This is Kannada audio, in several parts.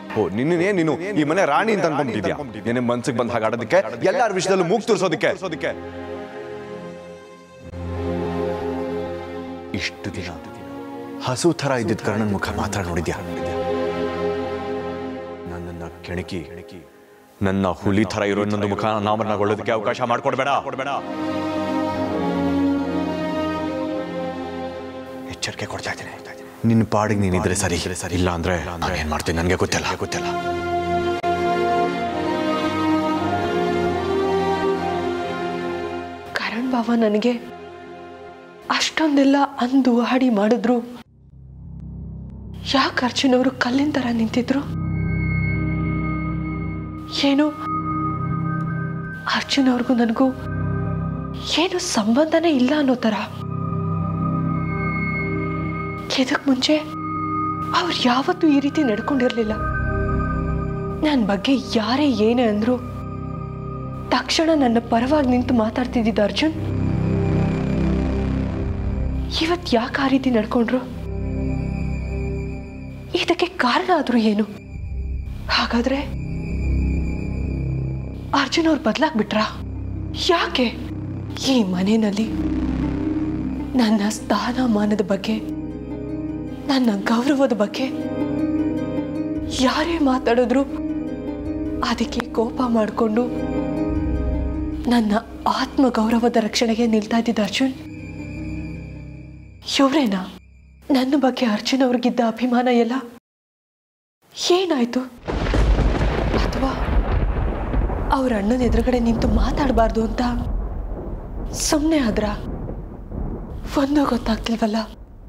ಓ ನಿನ್ನೇ ನೀನು ಈ ಮನೆ ರಾಣಿ ಅಂತ ಅನ್ಕೊಂಡ್ಬಿಟ್ಟಿದ್ಯಾ ನಿನ್ನ ಮನ್ಸಿಗೆ ಬಂದ ಹಾಗೆ ಆಡೋದಕ್ಕೆ ಎಲ್ಲಾರ ವಿಷಯದಲ್ಲೂ ಮೂಗ್ ತೋರಿಸೋದಕ್ಕೆ ಇಷ್ಟು ದಿನ ಹಸು ಥರ ಇದ್ದಿದ್ದ ಕರ್ಣನ್ ಮುಖ ಮಾತ್ರ ನೋಡಿದ್ಯಾ ನನ್ನನ್ನ ಕೆಣಕಿ ನನ್ನ ಹುಲಿ ಥರ ಇರೋ ಇನ್ನೊಂದು ಮುಖ ನಾಮರಣಗೊಳ್ಳೋದಕ್ಕೆ ಅವಕಾಶ ಮಾಡ್ಕೊಡ್ಬೇಡ ಕೊಡ್ಬೇಡ ಎಚ್ಚರಿಕೆ ಕೊಡ್ತಾ ಇದ್ದೀನಿ ನಿನ್ನ ಪಾಡಿಗೆ ನೀನಿದ್ರೆ ಸರಿ ಸರಿ ಇಲ್ಲ ಅಂದ್ರೆ ನಾನು ಏನ್ ಮಾಡ್ತೀನಿ ನನಗೆ ಗೊತ್ತಿಲ್ಲ ಗೊತ್ತಿಲ್ಲ ಕರಣ್ ಬಾವ ನನಗೆ ಅಷ್ಟೊಂದೆಲ್ಲ ಅಂದು ಹಾಡಿ ಮಾಡಿದ್ರು ಯಾಕೆ ಅರ್ಜುನವರು ಕಲ್ಲಿನ ಥರ ನಿಂತಿದ್ರು ಏನು ಅರ್ಜುನ್ ಅವ್ರಿಗೂ ನನಗೂ ಏನು ಸಂಬಂಧನೇ ಇಲ್ಲ ಅನ್ನೋ ಥರ ಇದಕ್ಕೆ ಮುಂಚೆ ಅವ್ರು ಯಾವತ್ತೂ ಈ ರೀತಿ ನಡ್ಕೊಂಡಿರ್ಲಿಲ್ಲ ನನ್ನ ಬಗ್ಗೆ ಯಾರೇ ಏನೇ ಅಂದ್ರು ತಕ್ಷಣ ನನ್ನ ಪರವಾಗಿ ನಿಂತು ಮಾತಾಡ್ತಿದ್ದಿದ್ದ ಅರ್ಜುನ್ ಇವತ್ ಯಾಕೆ ಆ ರೀತಿ ನಡ್ಕೊಂಡ್ರು ಇದಕ್ಕೆ ಕಾರಣ ಆದ್ರೂ ಏನು ಹಾಗಾದ್ರೆ ಅರ್ಜುನ್ ಅವ್ರು ಬದಲಾಗ್ಬಿಟ್ರಾ ಯಾಕೆ ಈ ಮನೆಯಲ್ಲಿ ನನ್ನ ಸ್ಥಾನಮಾನದ ಬಗ್ಗೆ ನನ್ನ ಗೌರವದ ಬಗ್ಗೆ ಯಾರೇ ಮಾತಾಡಿದ್ರು ಅದಕ್ಕೆ ಕೋಪ ಮಾಡಿಕೊಂಡು ನನ್ನ ಆತ್ಮ ಗೌರವದ ರಕ್ಷಣೆಗೆ ನಿಲ್ತಾ ಇದ್ದಿದ್ದ ಅರ್ಜುನ್ ಇವರೇನಾ ನನ್ನ ಬಗ್ಗೆ ಅರ್ಜುನ್ ಅವ್ರಿಗಿದ್ದ ಅಭಿಮಾನ ಎಲ್ಲ ಏನಾಯ್ತು ಅಥವಾ ಅವ್ರ ಅಣ್ಣನ ಎದುರುಗಡೆ ನಿಂತು ಮಾತಾಡಬಾರ್ದು ಅಂತ ಸುಮ್ಮನೆ ಆದ್ರ ಒಂದು ಗೊತ್ತಾಗ್ತಿಲ್ವಲ್ಲ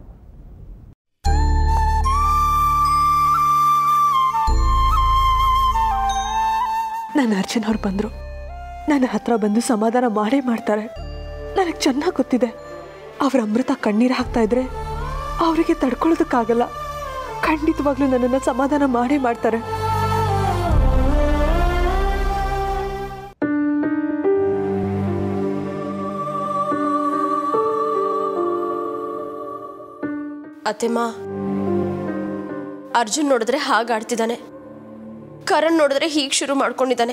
ನನ್ನ ಅರ್ಜುನ್ ಅವ್ರು ಬಂದರು ನನ್ನ ಹತ್ರ ಬಂದು ಸಮಾಧಾನ ಮಾಡೇ ಮಾಡ್ತಾರೆ ನನಗೆ ಚೆನ್ನಾಗಿ ಗೊತ್ತಿದೆ ಅವ್ರ ಅಮೃತ ಕಣ್ಣೀರು ಹಾಕ್ತಾ ಇದ್ರೆ ಅವರಿಗೆ ತಡ್ಕೊಳ್ಳೋದಕ್ಕಾಗಲ್ಲ ಖಂಡಿತವಾಗ್ಲೂ ನನ್ನನ್ನು ಸಮಾಧಾನ ಮಾಡೇ ಮಾಡ್ತಾರೆ ಅತ್ತೆಮ್ಮ ಅರ್ಜುನ್ ನೋಡಿದ್ರೆ ಹಾಗಾಡ್ತಿದ್ದಾನೆ ಕರಣ್ ನೋಡಿದ್ರೆ ಹೀಗೆ ಶುರು ಮಾಡ್ಕೊಂಡಿದ್ದಾನೆ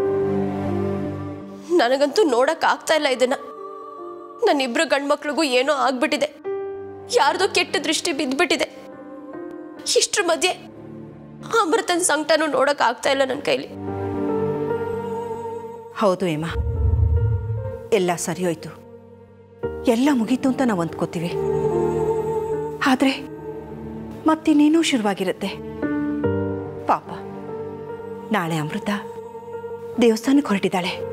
ನನಗಂತೂ ನೋಡಕ್ ಆಗ್ತಾ ಇಲ್ಲ ಇದನ್ನ ನನ್ನಿಬ್ರು ಗಂಡ್ಮಕ್ಳಿಗೂ ಏನೋ ಆಗ್ಬಿಟ್ಟಿದೆ ಯಾರ್ದೋ ಕೆಟ್ಟ ದೃಷ್ಟಿ ಬಿದ್ದ್ಬಿಟ್ಟಿದೆ ಇಷ್ಟ್ರ ಮಧ್ಯೆ ಅಮೃತನ್ ಸಂಕಟನೂ ನೋಡಕ್ ಆಗ್ತಾ ಇಲ್ಲ ನನ್ನ ಕೈಲಿ ಹೌದು ಹೇಮ ಎಲ್ಲ ಸರಿ ಹೋಯ್ತು ಎಲ್ಲ ಮುಗೀತು ಅಂತ ನಾವು ಅಂದ್ಕೋತೀವಿ ಆದರೆ ಮತ್ತಿನ್ನೇನೂ ಶುರುವಾಗಿರುತ್ತೆ ಪಾಪ ನಾಳೆ ಅಮೃತ ದೇವಸ್ಥಾನಕ್ಕೆ ಹೊರಟಿದ್ದಾಳೆ